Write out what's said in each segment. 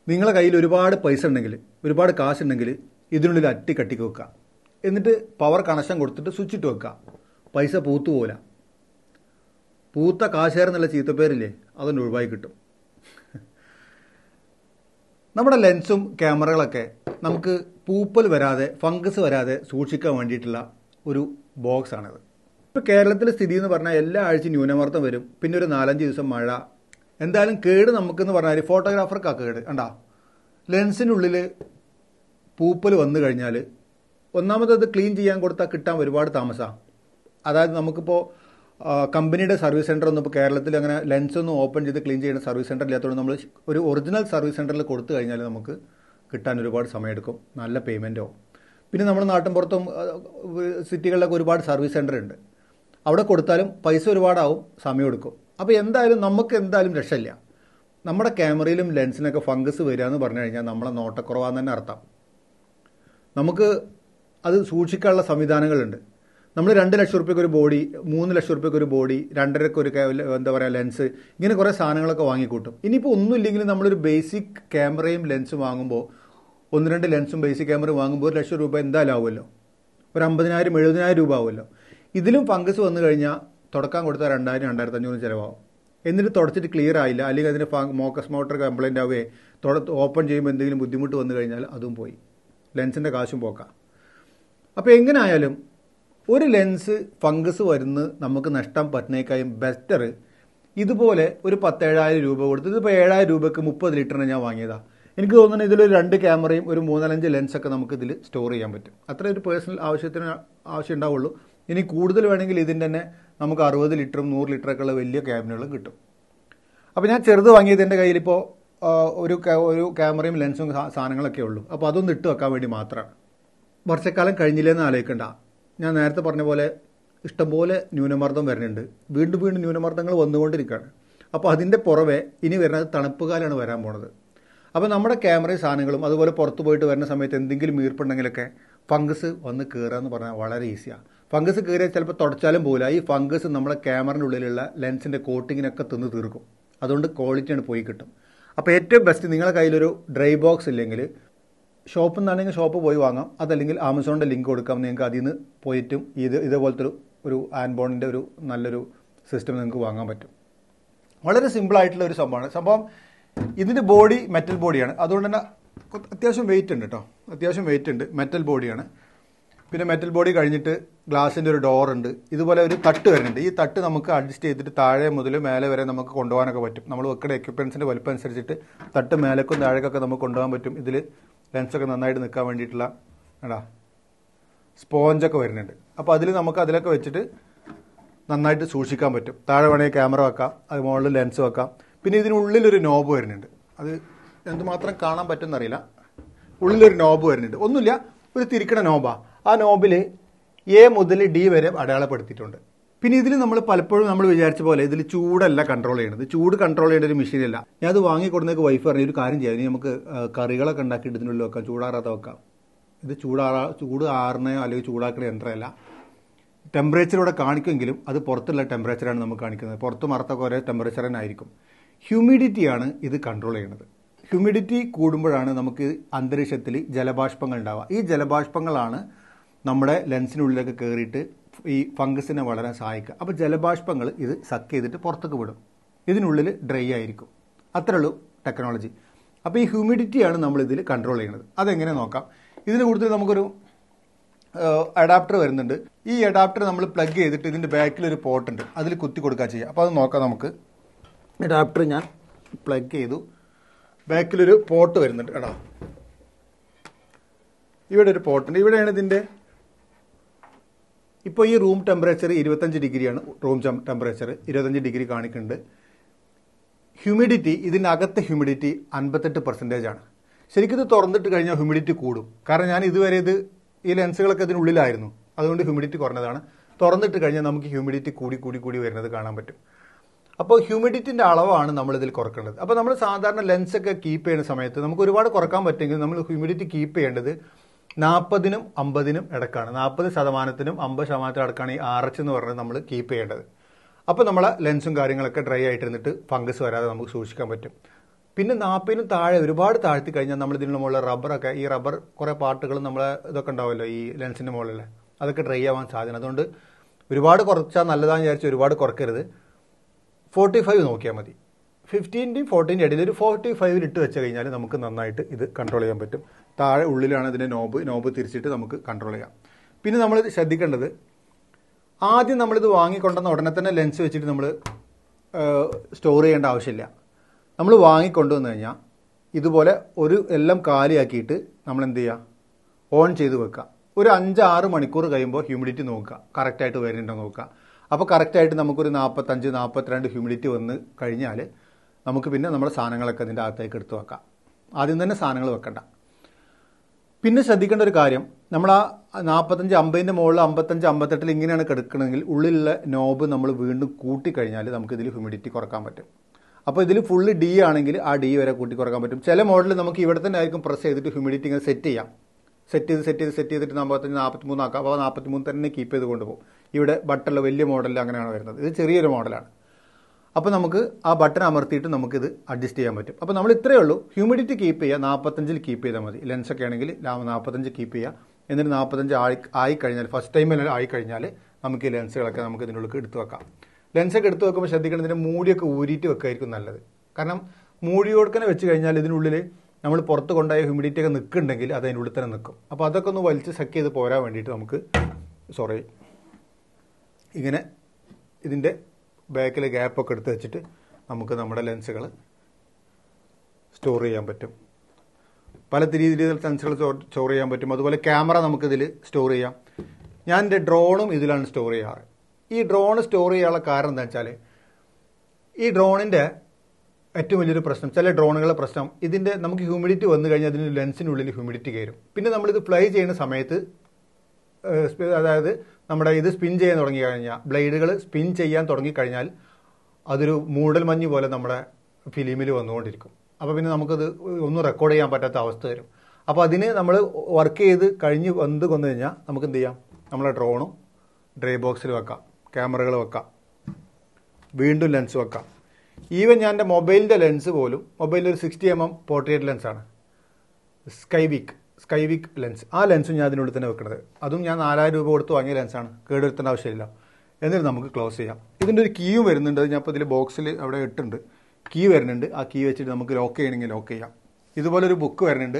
നിങ്ങളെ കയ്യിൽ ഒരുപാട് പൈസ ഉണ്ടെങ്കിൽ ഒരുപാട് കാശ് ഉണ്ടെങ്കിൽ ഇതിനുള്ളിൽ അട്ടി കട്ടിക്ക് വെക്കുക എന്നിട്ട് പവർ കണക്ഷൻ കൊടുത്തിട്ട് സ്വിച്ച് ഇട്ട് വെക്കുക പൈസ പൂത്തു പോല പൂത്ത കാശേർ എന്നുള്ള ചീത്തപ്പേരില്ലേ അതൊന്ന് ഒഴിവായി കിട്ടും നമ്മുടെ ലെൻസും ക്യാമറകളൊക്കെ നമുക്ക് പൂപ്പൽ വരാതെ ഫംഗസ് വരാതെ സൂക്ഷിക്കാൻ വേണ്ടിയിട്ടുള്ള ഒരു ബോക്സ് ആണിത് ഇപ്പോൾ കേരളത്തിലെ സ്ഥിതി എന്ന് പറഞ്ഞാൽ എല്ലാ ആഴ്ചയും ന്യൂനമർദ്ദം വരും പിന്നെ ഒരു നാലഞ്ച് ദിവസം മഴ എന്തായാലും കേട് നമുക്കെന്ന് പറഞ്ഞാൽ ഫോട്ടോഗ്രാഫർക്കാ കേട് കണ്ടാ ലെൻസിനുള്ളിൽ പൂപ്പൽ വന്നു കഴിഞ്ഞാൽ ഒന്നാമത് ക്ലീൻ ചെയ്യാൻ കൊടുത്താൽ കിട്ടാൻ ഒരുപാട് താമസമാണ് അതായത് നമുക്കിപ്പോൾ കമ്പനിയുടെ സർവീസ് സെൻറ്റർ ഒന്നും ഇപ്പോൾ കേരളത്തിൽ അങ്ങനെ ലെൻസ് ഒന്നും ഓപ്പൺ ചെയ്ത് ക്ലീൻ ചെയ്യുന്ന സർവീസ് സെൻറ്റർ ഇല്ലാത്തതുകൊണ്ട് നമ്മൾ ഒരു ഒറിജിനൽ സർവീസ് സെൻറ്ററിൽ കൊടുത്തു കഴിഞ്ഞാൽ നമുക്ക് കിട്ടാൻ ഒരുപാട് സമയമെടുക്കും നല്ല പേയ്മെൻറ്റോ പിന്നെ നമ്മുടെ നാട്ടിൻ പുറത്തും സിറ്റികളിലൊക്കെ ഒരുപാട് സർവീസ് സെൻറ്റർ ഉണ്ട് അവിടെ കൊടുത്താലും പൈസ ഒരുപാടാവും സമയമെടുക്കും അപ്പോൾ എന്തായാലും നമുക്ക് എന്തായാലും രക്ഷയില്ല നമ്മുടെ ക്യാമറയിലും ലെൻസിനൊക്കെ ഫംഗസ് വരിക എന്ന് പറഞ്ഞു കഴിഞ്ഞാൽ നമ്മളെ നോട്ടക്കുറവാന്ന് തന്നെ അർത്ഥം നമുക്ക് അത് സൂക്ഷിക്കാനുള്ള സംവിധാനങ്ങളുണ്ട് നമ്മൾ രണ്ട് ലക്ഷം റുപ്യക്ക് ഒരു ബോഡി മൂന്ന് ലക്ഷം റുപ്യക്ക് ഒരു ബോഡി രണ്ടരക്ക് ഒരു എന്താ പറയുക ലെൻസ് ഇങ്ങനെ കുറേ സാധനങ്ങളൊക്കെ വാങ്ങിക്കൂട്ടും ഇനിയിപ്പോൾ ഒന്നുമില്ലെങ്കിലും നമ്മളൊരു ബേസിക് ക്യാമറയും ലെൻസും വാങ്ങുമ്പോൾ ഒന്ന് രണ്ട് ലെൻസും ബേസിക് ക്യാമറയും വാങ്ങുമ്പോൾ ഒരു ലക്ഷം രൂപ എന്തായാലും ആവുമല്ലോ ഒരു അമ്പതിനായിരം എഴുപതിനായിരം രൂപ ആവുമല്ലോ ഇതിലും ഫംഗസ് വന്നു കഴിഞ്ഞാൽ തുടക്കാൻ കൊടുത്താൽ രണ്ടായിരം രണ്ടായിരത്തി അഞ്ഞൂറ് ചിലവാകും എന്നിട്ട് തുടച്ചിട്ട് ക്ലിയർ ആയില്ല അല്ലെങ്കിൽ അതിന് മോക്കസ് മോട്ടർ കംപ്ലൈൻ്റ് ആവുകയെ തുട ഓപ്പൺ ചെയ്യുമ്പോൾ എന്തെങ്കിലും ബുദ്ധിമുട്ട് വന്നു കഴിഞ്ഞാൽ അതും പോയി ലെൻസിൻ്റെ കാശും പോക്കാം അപ്പോൾ എങ്ങനെ ആയാലും ഒരു ലെൻസ് ഫംഗസ് വരുന്ന നമുക്ക് നഷ്ടം പറ്റുന്നേക്കായും ബെറ്റർ ഇതുപോലെ ഒരു പത്തേഴായിരം രൂപ കൊടുത്ത് ഇതിപ്പോൾ ഏഴായിരം രൂപയ്ക്ക് മുപ്പത് ലിറ്ററിന് ഞാൻ വാങ്ങിയതാണ് എനിക്ക് തോന്നുന്നു ഇതിലൊരു രണ്ട് ക്യാമറയും ഒരു മൂന്നാലഞ്ച് ലെൻസൊക്കെ നമുക്ക് ഇതിൽ സ്റ്റോർ ചെയ്യാൻ പറ്റും അത്ര ഒരു പേഴ്സണൽ ആവശ്യത്തിന് ആവശ്യം ഉണ്ടാവുള്ളൂ ഇനി കൂടുതൽ വേണമെങ്കിൽ ഇതിൻ്റെ തന്നെ നമുക്ക് അറുപത് ലിറ്ററും നൂറ് ലിറ്ററൊക്കെ ഉള്ള വലിയ ക്യാബിനുകളും കിട്ടും അപ്പോൾ ഞാൻ ചെറുത് വാങ്ങിയത് എൻ്റെ കയ്യിലിപ്പോൾ ഒരു ഒരു ക്യാമറയും ലെൻസും സാധനങ്ങളൊക്കെ ഉള്ളൂ അപ്പോൾ അതൊന്ന് ഇട്ട് വെക്കാൻ വേണ്ടി മാത്രമാണ് വർഷക്കാലം കഴിഞ്ഞില്ലെന്ന് ആലോചിക്കണ്ട ഞാൻ നേരത്തെ പറഞ്ഞ പോലെ ഇഷ്ടംപോലെ ന്യൂനമർദ്ദം വരുന്നുണ്ട് വീണ്ടും വീണ്ടും ന്യൂനമർദ്ദങ്ങൾ വന്നുകൊണ്ടിരിക്കുകയാണ് അപ്പോൾ അതിൻ്റെ പുറമെ ഇനി വരുന്നത് തണുപ്പ് കാലമാണ് വരാൻ പോണത് അപ്പോൾ നമ്മുടെ ക്യാമറയും സാധനങ്ങളും അതുപോലെ പുറത്ത് പോയിട്ട് വരുന്ന സമയത്ത് എന്തെങ്കിലും ഈർപ്പുണ്ടെങ്കിലൊക്കെ ഫംഗസ് വന്ന് കയറുക എന്ന് പറഞ്ഞാൽ വളരെ ഈസിയാണ് ഫംഗസ് കയറിയാൽ ചിലപ്പോൾ തുടച്ചാലും പോകില്ല ഈ ഫംഗസ് നമ്മുടെ ക്യാമറയുടെ ഉള്ളിലുള്ള ലെൻസിൻ്റെ കോട്ടിങ്ങിനൊക്കെ തിന്ന് തീർക്കും അതുകൊണ്ട് ക്വാളിറ്റിയാണ് പോയി കിട്ടും അപ്പോൾ ഏറ്റവും ബെസ്റ്റ് നിങ്ങളുടെ കയ്യിലൊരു ഡ്രൈ ബോക്സ് ഇല്ലെങ്കിൽ ഷോപ്പിൽ നിന്നാണെങ്കിൽ ഷോപ്പ് പോയി വാങ്ങാം അതല്ലെങ്കിൽ ആമസോണിൻ്റെ ലിങ്ക് കൊടുക്കാം നിങ്ങൾക്ക് അതിൽ നിന്ന് പോയിട്ടും ഇത് ഇതേപോലത്തെ ഒരു ഒരു ആൻബോണിൻ്റെ ഒരു നല്ലൊരു സിസ്റ്റം നിങ്ങൾക്ക് വാങ്ങാൻ പറ്റും വളരെ സിമ്പിളായിട്ടുള്ള ഒരു സംഭവമാണ് സംഭവം ഇതിൻ്റെ ബോഡി മെറ്റൽ ബോഡിയാണ് അതുകൊണ്ട് തന്നെ അത്യാവശ്യം വെയിറ്റ് ഉണ്ട് കേട്ടോ അത്യാവശ്യം വെയിറ്റ് ഉണ്ട് മെറ്റൽ ബോഡിയാണ് പിന്നെ മെറ്റൽ ബോഡി കഴിഞ്ഞിട്ട് ഗ്ലാസിൻ്റെ ഒരു ഡോർ ഉണ്ട് ഇതുപോലെ ഒരു തട്ട് വരുന്നുണ്ട് ഈ തട്ട് നമുക്ക് അഡ്ജസ്റ്റ് ചെയ്തിട്ട് താഴെ മുതൽ മേലെ വരെ നമുക്ക് കൊണ്ടുപോകാനൊക്കെ പറ്റും നമ്മൾ വെക്കുന്ന എക്യുപ്മെൻസിൻ്റെ വലുപ്പം അനുസരിച്ചിട്ട് തട്ട് മേലേക്കും താഴേക്കൊക്കെ നമുക്ക് കൊണ്ടുപോകാൻ പറ്റും ഇതിൽ ലെൻസൊക്കെ നന്നായിട്ട് നിൽക്കാൻ വേണ്ടിയിട്ടുള്ള എടാ സ്പോഞ്ചൊക്കെ വരുന്നുണ്ട് അപ്പോൾ അതിൽ നമുക്ക് അതിലൊക്കെ വെച്ചിട്ട് നന്നായിട്ട് സൂക്ഷിക്കാൻ പറ്റും താഴെ വേണമെങ്കിൽ ക്യാമറ വെക്കാം അത് മുകളിൽ ലെൻസ് വെക്കാം പിന്നെ ഇതിനുള്ളിലൊരു നോബ് വരുന്നുണ്ട് അത് എന്തുമാത്രം കാണാൻ പറ്റുമെന്നറിയില്ല ഉള്ളിലൊരു നോബ് വരുന്നുണ്ട് ഒന്നുമില്ല ഒരു തിരിക്കണ നോബാ ആ നോബിൽ എ മുതൽ ഡി വരെ അടയാളപ്പെടുത്തിയിട്ടുണ്ട് പിന്നെ ഇതിൽ നമ്മൾ പലപ്പോഴും നമ്മൾ വിചാരിച്ച പോലെ ഇതിൽ ചൂടല്ല കൺട്രോൾ ചെയ്യണത് ചൂട് കൺട്രോൾ ചെയ്യേണ്ട ഒരു മെഷീനല്ല ഞാൻ അത് വാങ്ങിക്കൊടുന്നേക്ക് വൈഫ് പറഞ്ഞ ഒരു കാര്യം ചെയ്യാം ഇനി നമുക്ക് കറികളൊക്കെ ഉണ്ടാക്കിയിട്ട് ഇതിനുള്ളിൽ വെക്കാം ചൂടാറാത്ത വെക്കാം ഇത് ചൂടാറാ ചൂട് ആറിനോ അല്ലെങ്കിൽ ചൂടാക്കുന്ന യന്ത്രമല്ല ടെമ്പറേച്ചർ ഇവിടെ കാണിക്കുമെങ്കിലും അത് പുറത്തുള്ള ടെമ്പറേച്ചറാണ് നമുക്ക് കാണിക്കുന്നത് പുറത്ത് മറത്തൊക്കെ ഒരേ ടെമ്പറേച്ചർ തന്നെ ആയിരിക്കും ഹ്യൂമിഡിറ്റിയാണ് ഇത് കൺട്രോൾ ചെയ്യുന്നത് ഹ്യൂമിഡിറ്റി കൂടുമ്പോഴാണ് നമുക്ക് അന്തരീക്ഷത്തിൽ ജലബാഷ്പങ്ങൾ ഉണ്ടാവുക ഈ ജലബാഷ്പങ്ങളാണ് നമ്മുടെ ലെൻസിനുള്ളിലേക്ക് കയറിയിട്ട് ഈ ഫംഗസിനെ വളരാൻ സഹായിക്കുക അപ്പോൾ ജലബാഷ്പങ്ങൾ ഇത് സക്ക് ചെയ്തിട്ട് പുറത്തേക്ക് വിടും ഇതിനുള്ളിൽ ഡ്രൈ ആയിരിക്കും അത്രേ ഉള്ളൂ ടെക്നോളജി അപ്പോൾ ഈ ഹ്യൂമിഡിറ്റിയാണ് നമ്മൾ ഇതിൽ കൺട്രോൾ ചെയ്യുന്നത് അതെങ്ങനെ നോക്കാം ഇതിന് കൂടുതൽ നമുക്കൊരു അഡാപ്റ്റർ വരുന്നുണ്ട് ഈ അഡാപ്റ്റർ നമ്മൾ പ്ലഗ് ചെയ്തിട്ട് ഇതിൻ്റെ ബാക്കിൽ ഒരു പോർട്ട് ഉണ്ട് അതിൽ കുത്തി കൊടുക്കുക ചെയ്യുക അപ്പോൾ അത് നോക്കാം നമുക്ക് അഡാപ്റ്റർ ഞാൻ പ്ലഗ് ചെയ്തു ബാക്കിലൊരു പോർട്ട് വരുന്നുണ്ട് എടാ ഇവിടെ ഒരു പോർട്ടുണ്ട് ഇവിടെയാണ് ഇതിൻ്റെ ഇപ്പോൾ ഈ റൂം ടെമ്പറേച്ചർ ഇരുപത്തഞ്ച് ഡിഗ്രിയാണ് റൂം ടെമ്പറേച്ചർ ഇരുപത്തഞ്ച് ഡിഗ്രി കാണിക്കുന്നുണ്ട് ഹ്യൂമിഡിറ്റി ഇതിൻ്റെ അകത്തെ ഹ്യൂമിഡിറ്റി അൻപത്തെട്ട് പെർസെൻറ്റേജ് ആണ് ശരിക്കും ഇത് തുറന്നിട്ട് കഴിഞ്ഞാൽ ഹ്യൂമിഡിറ്റി കൂടും കാരണം ഞാൻ ഇതുവരെ ഇത് ഈ ലെൻസുകളൊക്കെ ഇതിനുള്ളിലായിരുന്നു അതുകൊണ്ട് ഹ്യൂമിഡിറ്റി കുറഞ്ഞതാണ് തുറന്നിട്ട് കഴിഞ്ഞാൽ നമുക്ക് ഹ്യൂമിഡിറ്റി കൂടി കൂടി കൂടി വരുന്നത് കാണാൻ പറ്റും അപ്പോൾ ഹ്യൂമിഡിറ്റിൻ്റെ അളവാണ് നമ്മൾ ഇതിൽ കുറക്കേണ്ടത് അപ്പോൾ നമ്മൾ സാധാരണ ലെൻസൊക്കെ കീപ്പ് ചെയ്യുന്ന സമയത്ത് നമുക്ക് ഒരുപാട് കുറക്കാൻ പറ്റുമെങ്കിൽ നമ്മൾ ഹ്യൂമിഡിറ്റി കീപ്പ് ചെയ്യേണ്ടത് നാൽപ്പതിനും അമ്പതിനും ഇടക്കാണ് നാൽപ്പത് ശതമാനത്തിനും അമ്പത് ശതമാനത്തിനും ഇടക്കാണ് ഈ ആർ എച്ച് എന്ന് പറഞ്ഞത് നമ്മൾ കീപ്പ് ചെയ്യേണ്ടത് അപ്പോൾ നമ്മളെ ലെൻസും കാര്യങ്ങളൊക്കെ ഡ്രൈ ആയിട്ടിരുന്നിട്ട് ഫംഗസ് വരാതെ നമുക്ക് സൂക്ഷിക്കാൻ പറ്റും പിന്നെ നാൽപ്പതിനും താഴെ ഒരുപാട് താഴ്ത്തി കഴിഞ്ഞാൽ നമ്മൾ ഇതിനുള്ള മുകളിൽ റബ്ബറൊക്കെ ഈ റബ്ബർ കുറേ പാർട്ടുകൾ നമ്മളെ ഇതൊക്കെ ഉണ്ടാവുമല്ലോ ഈ ലെൻസിൻ്റെ മുകളിൽ അതൊക്കെ ഡ്രൈ ആവാൻ സാധ്യത അതുകൊണ്ട് ഒരുപാട് കുറച്ചാൽ നല്ലതാണെന്ന് വിചാരിച്ച് ഒരുപാട് കുറക്കരുത് ഫോർട്ടി ഫൈവ് നോക്കിയാൽ മതി ഫിഫ്റ്റീൻ്റെയും ഫോർട്ടീൻ്റെ ഇടയിൽ ഒരു ഫോർട്ടി ഫൈവിൽ ഇട്ട് വെച്ച് കഴിഞ്ഞാൽ നമുക്ക് നന്നായിട്ട് ഇത് കൺട്രോൾ ചെയ്യാൻ പറ്റും താഴെ ഉള്ളിലാണ് ഇതിൻ്റെ നോബ് നോബ് തിരിച്ചിട്ട് നമുക്ക് കൺട്രോൾ ചെയ്യാം പിന്നെ നമ്മൾ ശ്രദ്ധിക്കേണ്ടത് ആദ്യം നമ്മളിത് വാങ്ങിക്കൊണ്ടുവന്ന ഉടനെ തന്നെ ലെൻസ് വെച്ചിട്ട് നമ്മൾ സ്റ്റോർ ചെയ്യേണ്ട ആവശ്യമില്ല നമ്മൾ വാങ്ങിക്കൊണ്ടുവന്നു കഴിഞ്ഞാൽ ഇതുപോലെ ഒരു എല്ലാം കാലിയാക്കിയിട്ട് നമ്മൾ എന്ത് ചെയ്യുക ഓൺ ചെയ്ത് വെക്കുക ഒരു അഞ്ച് ആറ് മണിക്കൂർ കഴിയുമ്പോൾ ഹ്യൂമിഡിറ്റി നോക്കുക കറക്റ്റായിട്ട് വരുന്നുണ്ടോ നോക്കുക അപ്പോൾ കറക്റ്റായിട്ട് നമുക്കൊരു നാൽപ്പത്തഞ്ച് നാൽപ്പത്തിരണ്ട് ഹ്യൂമിഡിറ്റി വന്ന് കഴിഞ്ഞാൽ നമുക്ക് പിന്നെ നമ്മുടെ സാധനങ്ങളൊക്കെ അതിൻ്റെ അകത്തേക്ക് എടുത്ത് വെക്കാം ആദ്യം തന്നെ സാധനങ്ങൾ വെക്കണ്ട പിന്നെ ശ്രദ്ധിക്കേണ്ട ഒരു കാര്യം നമ്മൾ ആ നാൽപ്പത്തഞ്ച് അമ്പതിൻ്റെ മുകളിൽ അമ്പത്തഞ്ച് അമ്പത്തെട്ടിൽ ഇങ്ങനെയാണ് കിടക്കണമെങ്കിൽ ഉള്ളിലുള്ള നോബ് നമ്മൾ വീണ്ടും കൂട്ടിക്കഴിഞ്ഞാൽ നമുക്ക് ഇതിൽ ഹ്യൂമിഡിറ്റി കുറക്കാൻ പറ്റും അപ്പോൾ ഇതിൽ ഫുള്ള് ഡി ആണെങ്കിൽ ആ ഡി വരെ കൂട്ടി കുറക്കാൻ പറ്റും ചില മോഡലിൽ നമുക്ക് ഇവിടെ തന്നെ ആയിരിക്കും പ്രസ് ചെയ്തിട്ട് ഹ്യൂമിഡിറ്റി ഇങ്ങനെ സെറ്റ് ചെയ്യാം സെറ്റ് ചെയ്ത് സെറ്റ് ചെയ്ത് സെറ്റ് ചെയ്തിട്ട് നാൽപ്പത്തഞ്ച് നാൽപ്പത്തി മൂന്നാക്കാം അപ്പോൾ നാൽപ്പത്തി മൂന്ന് തന്നെ കീപ്പ് ചെയ്ത് കൊണ്ടുപോകും ഇവിടെ ബട്ടണിൽ വലിയ മോഡലിൽ അങ്ങനെയാണ് വരുന്നത് ഇത് ചെറിയൊരു മോഡലാണ് അപ്പോൾ നമുക്ക് ആ ബട്ടൺ അമർത്തിയിട്ട് നമുക്കിത് അഡ്ജസ്റ്റ് ചെയ്യാൻ പറ്റും അപ്പോൾ നമ്മൾ ഇത്രയേ ഉള്ളൂ ഹ്യൂമിഡിറ്റി കീപ്പ് ചെയ്യുക നാൽപ്പത്തഞ്ചിൽ കീപ്പ് ചെയ്താൽ മതി ലെൻസൊക്കെ ആണെങ്കിൽ നാൽപ്പത്തഞ്ച് കീപ്പ് ചെയ്യുക എന്നിട്ട് നാൽപ്പത്തഞ്ച് ആയി ആയി കഴിഞ്ഞാൽ ഫസ്റ്റ് ടൈമിൽ ആയി കഴിഞ്ഞാൽ നമുക്ക് ഈ ലെൻസുകളൊക്കെ നമുക്ക് ഇതിനുള്ളിൽ എടുത്ത് വെക്കാം ലെൻസൊക്കെ എടുത്ത് വെക്കുമ്പോൾ ശ്രദ്ധിക്കണം ഇതിൻ്റെ മൂടിയൊക്കെ ഊരിയിട്ട് വെക്കായിരിക്കും നല്ലത് കാരണം മൂടിയോടുക്കനെ വെച്ച് കഴിഞ്ഞാൽ ഇതിനുള്ളിൽ നമ്മൾ പുറത്ത് കൊണ്ടുപോയ ഹ്യൂമിഡിറ്റി ഒക്കെ നിൽക്കുന്നുണ്ടെങ്കിൽ അത് അതിൻ്റെ ഉള്ളിൽ തന്നെ നിൽക്കും അപ്പോൾ അതൊക്കെ ഒന്ന് വലിച്ച് സെക്ക് ചെയ്ത് പോരാൻ വേണ്ടിയിട്ട് നമുക്ക് സോറി ഇങ്ങനെ ഇതിൻ്റെ ബാക്കിലെ ഗ്യാപ്പൊക്കെ എടുത്ത് വെച്ചിട്ട് നമുക്ക് നമ്മുടെ ലെൻസുകൾ സ്റ്റോർ ചെയ്യാൻ പറ്റും പല രീതിയിൽ ലെൻസുകൾ സ്റ്റോർ ചെയ്യാൻ പറ്റും അതുപോലെ ക്യാമറ നമുക്കിതിൽ സ്റ്റോർ ചെയ്യാം ഞാൻ എൻ്റെ ഡ്രോണും ഇതിലാണ് സ്റ്റോർ ചെയ്യാറ് ഈ ഡ്രോൺ സ്റ്റോർ ചെയ്യാനുള്ള കാരണം എന്താ വെച്ചാൽ ഈ ഡ്രോണിൻ്റെ ഏറ്റവും വലിയൊരു പ്രശ്നം ചില ഡ്രോണുകളുടെ പ്രശ്നം ഇതിൻ്റെ നമുക്ക് ഹ്യൂമിഡിറ്റി വന്നു കഴിഞ്ഞാൽ അതിന് ലെൻസിനുള്ളിൽ ഹ്യൂമിഡിറ്റി കയറും പിന്നെ നമ്മളിത് ഫ്ലൈ ചെയ്യുന്ന സമയത്ത് ഏഹ്, സ്പി- അതായത് നമ്മുടെ ഇത് സ്പിൻ ചെയ്യാൻ തുടങ്ങി കഴിഞ്ഞാൽ ബ്ലേഡുകൾ സ്പിൻ ചെയ്യാൻ തുടങ്ങിക്കഴിഞ്ഞാൽ അതൊരു മൂടൽ മഞ്ഞ് പോലെ നമ്മുടെ ഫിലിമിൽ വന്നുകൊണ്ടിരിക്കും അപ്പോൾ പിന്നെ നമുക്കത് ഒന്നും റെക്കോർഡ് ചെയ്യാൻ പറ്റാത്ത അവസ്ഥ വരും അപ്പോൾ അതിന് നമ്മൾ വർക്ക് ചെയ്ത് കഴിഞ്ഞ് വന്ന് കൊന്നു കഴിഞ്ഞാൽ നമുക്ക് എന്ത് ചെയ്യാം നമ്മളെ ഡ്രോണും ഡ്രൈ ബോക്സിൽ വെക്കാം ക്യാമറകൾ വെക്കാം വീണ്ടും ലെൻസ് വെക്കാം ഈവൻ ഞാൻ എൻ്റെ മൊബൈലിൻ്റെ ലെൻസ് പോലും മൊബൈലിൽ ഒരു സിക്സ്റ്റി എം എം പോർട്രേറ്റ് ലെൻസാണ് സ്കൈവിക് സ്കൈവിക് ലെൻസ് ആ ലെൻസും ഞാൻ അതിനുള്ളിൽ തന്നെ വെക്കുന്നത് അതും ഞാൻ നാലായിരം രൂപ കൊടുത്ത് വാങ്ങിയ ലെൻസാണ് കേടുവരുത്തേണ്ട ആവശ്യമില്ല എന്നിട്ട് നമുക്ക് ക്ലോസ് ചെയ്യാം ഇതിൻ്റെ ഒരു കീയും വരുന്നുണ്ട് അത് ഞാൻ ഇപ്പോൾ ഇതിൽ ബോക്സിൽ അവിടെ ഇട്ടുണ്ട് കീ വരുന്നുണ്ട് ആ കീ വെച്ചിട്ട് നമുക്ക് ലോക്ക് ചെയ്യണമെങ്കിൽ ലോക്ക് ചെയ്യാം ഇതുപോലെ ഒരു ബുക്ക് വരുന്നുണ്ട്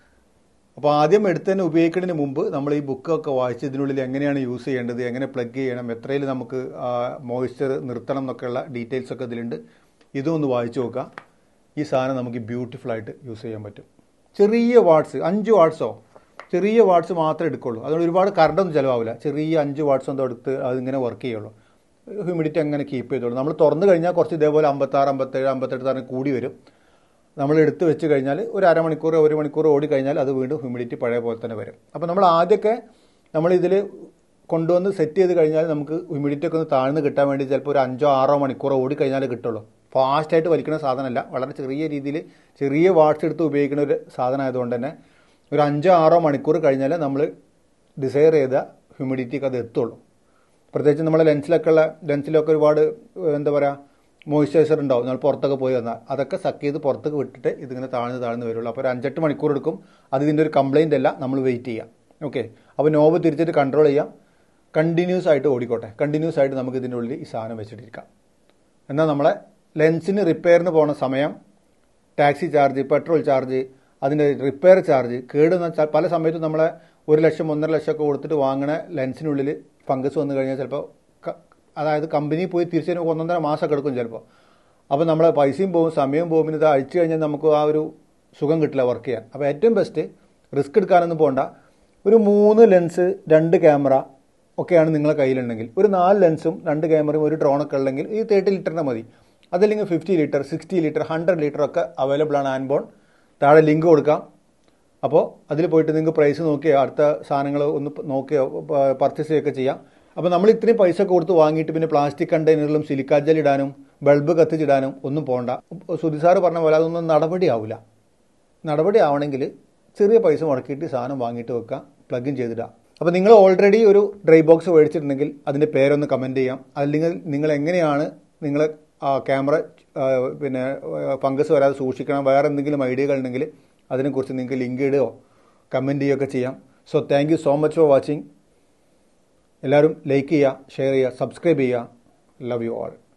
അപ്പോൾ ആദ്യം എടുത്ത് തന്നെ ഉപയോഗിക്കുന്നതിന് മുമ്പ് നമ്മൾ ഈ ബുക്കൊക്കെ വായിച്ച് ഇതിനുള്ളിൽ എങ്ങനെയാണ് യൂസ് ചെയ്യേണ്ടത് എങ്ങനെ പ്ലഗ് ചെയ്യണം എത്രയിൽ നമുക്ക് മോയ്സ്ചർ നിർത്തണം എന്നൊക്കെയുള്ള ഡീറ്റെയിൽസ് ഒക്കെ ഇതിലുണ്ട് ഇതും ഒന്ന് വായിച്ചു നോക്കുക ഈ സാധനം നമുക്ക് ബ്യൂട്ടിഫുൾ ആയിട്ട് യൂസ് ചെയ്യാൻ പറ്റും ചെറിയ വാട്ട്സ് അഞ്ച് വാട്ട്സോ ചെറിയ വാട്ട്സ് മാത്രമേ എടുക്കുള്ളൂ അതുകൊണ്ട് ഒരുപാട് കറണ്ടൊന്നും ചിലവാവില്ല ചെറിയ അഞ്ച് വാട്ട്സ് എന്തോ എടുത്ത് അതിങ്ങനെ വർക്ക് ചെയ്യുള്ളൂ ഹ്യൂമിഡിറ്റി അങ്ങനെ കീപ്പ് ചെയ്തോളൂ നമ്മൾ തുറന്നു കഴിഞ്ഞാൽ കുറച്ച് ഇതേപോലെ അമ്പത്താറ് അമ്പത്തേഴ് അമ്പത്തെട്ട് തന്നെ കൂടി വരും നമ്മൾ എടുത്ത് വെച്ച് കഴിഞ്ഞാൽ ഒരു അരമണിക്കൂർ ഒരു മണിക്കൂർ ഓടി കഴിഞ്ഞാൽ അത് വീണ്ടും ഹ്യൂമിഡിറ്റി പഴയ പോലെ തന്നെ വരും അപ്പോൾ നമ്മൾ ആദ്യമൊക്കെ നമ്മൾ ഇതിൽ കൊണ്ടുവന്ന് സെറ്റ് ചെയ്ത് കഴിഞ്ഞാൽ നമുക്ക് ഹ്യൂമിഡിറ്റി ഒക്കെ ഒന്ന് താഴ്ന്ന് കിട്ടാൻ വേണ്ടി ചിലപ്പോൾ ഒരു അഞ്ചോ ആറോ മണിക്കൂറോ ഓടി കഴിഞ്ഞാൽ കിട്ടുള്ളൂ ഫാസ്റ്റായിട്ട് വലിക്കുന്ന സാധനമല്ല വളരെ ചെറിയ രീതിയിൽ ചെറിയ വാട്ട്സ് എടുത്ത് ഉപയോഗിക്കുന്ന ഒരു സാധനം ആയതുകൊണ്ട് തന്നെ ഒരു അഞ്ചോ ആറോ മണിക്കൂർ കഴിഞ്ഞാൽ നമ്മൾ ഡിസൈർ ചെയ്ത ഹ്യൂമിഡിറ്റിക്ക് അത് എത്തുള്ളൂ പ്രത്യേകിച്ച് നമ്മളെ ലെൻസിലൊക്കെ ഉള്ള ലെൻസിലൊക്കെ ഒരുപാട് ഏഹ്, എന്താ പറയുക മോയ്സ്ചറൈസർ ഉണ്ടാവും നമ്മൾ പുറത്തൊക്കെ പോയി വന്നാൽ അതൊക്കെ സക്ക് ചെയ്ത് പുറത്തേക്ക് വിട്ടിട്ട് ഇതിങ്ങനെ താഴ്ന്ന് താഴ്ന്ന് വരുള്ളൂ അപ്പോൾ ഒരു അഞ്ചെട്ട് മണിക്കൂർ എടുക്കും അത് ഇതിൻ്റെ ഒരു കംപ്ലൈൻ്റ് അല്ല നമ്മൾ വെയിറ്റ് ചെയ്യാം ഓക്കെ അപ്പോൾ നോബ് തിരിച്ചിട്ട് കൺട്രോൾ ചെയ്യാം കണ്ടിന്യൂസ് ആയിട്ട് ഓടിക്കോട്ടെ കണ്ടിന്യൂസ് ആയിട്ട് നമുക്ക് ഇതിൻ്റെ ഉള്ളിൽ ഈ സാധനം വെച്ചിട്ടിരിക്കാം എന്നാൽ നമ്മളെ ലെൻസിന് റിപ്പയറിന് പോണ സമയം ടാക്സി ചാർജ് പെട്രോൾ ചാർജ് അതിൻ്റെ റിപ്പയർ ചാർജ് കേടുന്ന ചാ- പല സമയത്തും നമ്മളെ ഒരു ലക്ഷം ഒന്നര ലക്ഷം ഒക്കെ കൊടുത്തിട്ട് വാങ്ങണ ലെൻസിനുള്ളിൽ ഫംഗസ് വന്നു കഴിഞ്ഞാൽ ചിലപ്പോൾ ക- അതായത് കമ്പനി പോയി തിരിച്ചു വരുമ്പോൾ ഒന്നൊന്നര മാസമൊക്കെ എടുക്കും ചിലപ്പോൾ അപ്പോൾ നമ്മളെ പൈസയും പോകും സമയവും പോകും പിന്നെ ഇത് അഴിച്ചു കഴിഞ്ഞാൽ നമുക്ക് ആ ഒരു സുഖം കിട്ടില്ല വർക്ക് ചെയ്യാൻ അപ്പോൾ ഏറ്റവും ബെസ്റ്റ് റിസ്ക് എടുക്കാനൊന്നും പോകണ്ട ഒരു മൂന്ന് ലെൻസ് രണ്ട് ക്യാമറ ഒക്കെയാണ് നിങ്ങളെ കയ്യിലുണ്ടെങ്കിൽ ഒരു നാല് ലെൻസും രണ്ട് ക്യാമറയും ഒരു ഡ്രോണൊക്കെ ഉണ്ടെങ്കിൽ ഈ തേർട്ടി ലിറ്ററിൻ്റെ മതി അതല്ലെങ്കിൽ fifty litre sixty litre hundred litre ഒക്കെ അവൈലബിൾ ആണ് ആൻബോൺ താഴെ ലിങ്ക് കൊടുക്കാം അപ്പോൾ അതിൽ പോയിട്ട് നിങ്ങൾക്ക് പ്രൈസ് നോക്കിയോ അടുത്ത സാധനങ്ങൾ ഒന്ന് നോക്കിയോ പർച്ചേസ് ചെയ്യുകയൊക്കെ ചെയ്യാം അപ്പോൾ നമ്മൾ ഇത്രയും പൈസ ഒക്കെ കൊടുത്ത് വാങ്ങിയിട്ട് പിന്നെ പ്ലാസ്റ്റിക് കണ്ടെയ്നറിലും സിലിക്കാ ജെൽ ഇടാനും ബൾബ് കത്തിച്ചിടാനും ഒന്നും പോകണ്ട സുധി സാറ് പറഞ്ഞ പോലെ അതൊന്നും നടപടിയാവില്ല നടപടി ആവണമെങ്കിൽ ചെറിയ പൈസ മുടക്കിയിട്ട് സാധനം വാങ്ങിയിട്ട് വെക്കുക പ്ലഗിൻ ചെയ്തിടുക അപ്പോൾ നിങ്ങൾ ഓൾറെഡി ഒരു ഡ്രൈ ബോക്സ് മേടിച്ചിട്ടുണ്ടെങ്കിൽ അതിൻ്റെ പേരൊന്ന് കമൻറ്റ് ചെയ്യാം അല്ലെങ്കിൽ നിങ്ങൾ എങ്ങനെയാണ് നിങ്ങൾ ആ ക്യാമറ ആ, പിന്നെ ഫംഗസ് വരാതെ സൂക്ഷിക്കണം വേറെ എന്തെങ്കിലും ഐഡിയകൾ ഉണ്ടെങ്കിൽ അതിനെക്കുറിച്ച് നിങ്ങൾക്ക് ലിങ്ക് ഇടുകയോ കമൻറ്റ് ചെയ്യുകയൊക്കെ ചെയ്യാം so thank you so much for watching എല്ലാവരും ലൈക്ക് ചെയ്യുക ഷെയർ ചെയ്യുക സബ്സ്ക്രൈബ് ചെയ്യുക ലവ് യു ആൾ